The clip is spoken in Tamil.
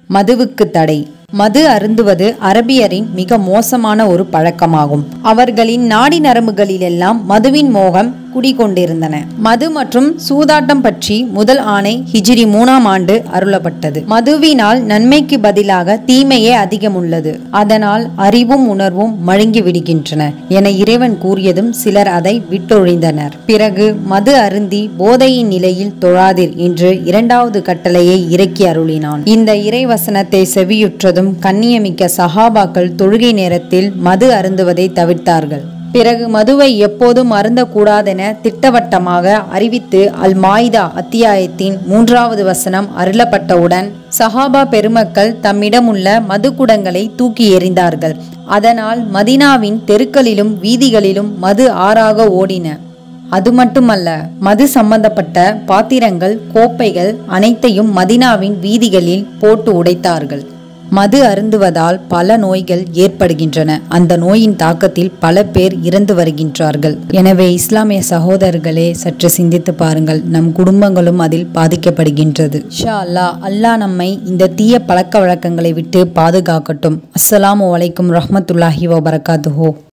மதுவுக்கு தடை மது அருந்துவது அரபியரின் மிக மோசமான ஒரு பழக்கமாகும் அவர்களின் நாடி நரம்புகளிலெல்லாம் மதுவின் மோகம் குடிகொண்டிருந்தன மது மற்றும் சூதாட்டம் பற்றி முதல் ஆணை ஹிஜ்ரி மூணாம் ஆண்டு அருளப்பட்டது மதுவினால் நன்மைக்கு பதிலாக தீமையே அதிகம் உள்ளது அதனால் அறிவும் உணர்வும் மழுங்கி விடுகின்றன என இறைவன் கூறியதும் சிலர் அதை விட்டொழிந்தனர் பிறகு மது அருந்தி போதையின் நிலையில் தொழாதிர் என்று இரண்டாவது கட்டளையை இறக்கி அருளினான் இந்த இறைவசனத்தை செவியுற்றதும் கண்ணியமிக்க சஹாபாக்கள் தொழுகை நேரத்தில் மது அருந்துவதை தவிர்த்தார்கள் பிறகு மதுவை எப்போதும் அருந்தக்கூடாதென திட்டவட்டமாக அறிவித்து அல் மாய்தா அத்தியாயத்தின் மூன்றாவது வசனம் அருளப்பட்டவுடன் சஹாபா பெருமக்கள் தம்மிடமுள்ள மதுக்குடங்களை தூக்கி எறிந்தார்கள் அதனால் மதினாவின் தெருக்களிலும் வீதிகளிலும் மது ஆறாக ஓடின அது மட்டுமல்ல மது சம்பந்தப்பட்ட பாத்திரங்கள் கோப்பைகள் அனைத்தையும் மதினாவின் வீதிகளில் போட்டு உடைத்தார்கள் மது அருந்துவதால் பல நோய்கள் ஏற்படுகின்றன அந்த நோயின் தாக்கத்தில் பல பேர் இறந்து வருகின்றார்கள் எனவே இஸ்லாமிய சகோதரர்களே சற்று சிந்தித்து பாருங்கள் நம் குடும்பங்களும் அதில் பாதிக்கப்படுகின்றது ஷா அல்லாஹ் அல்லாஹ் நம்மை இந்த தீய பழக்க வழக்கங்களை விட்டு பாதுகாக்கட்டும் அஸ்ஸலாமு அலைக்கும் ரஹ்மத்துல்லாஹி வபரகாத்துஹோ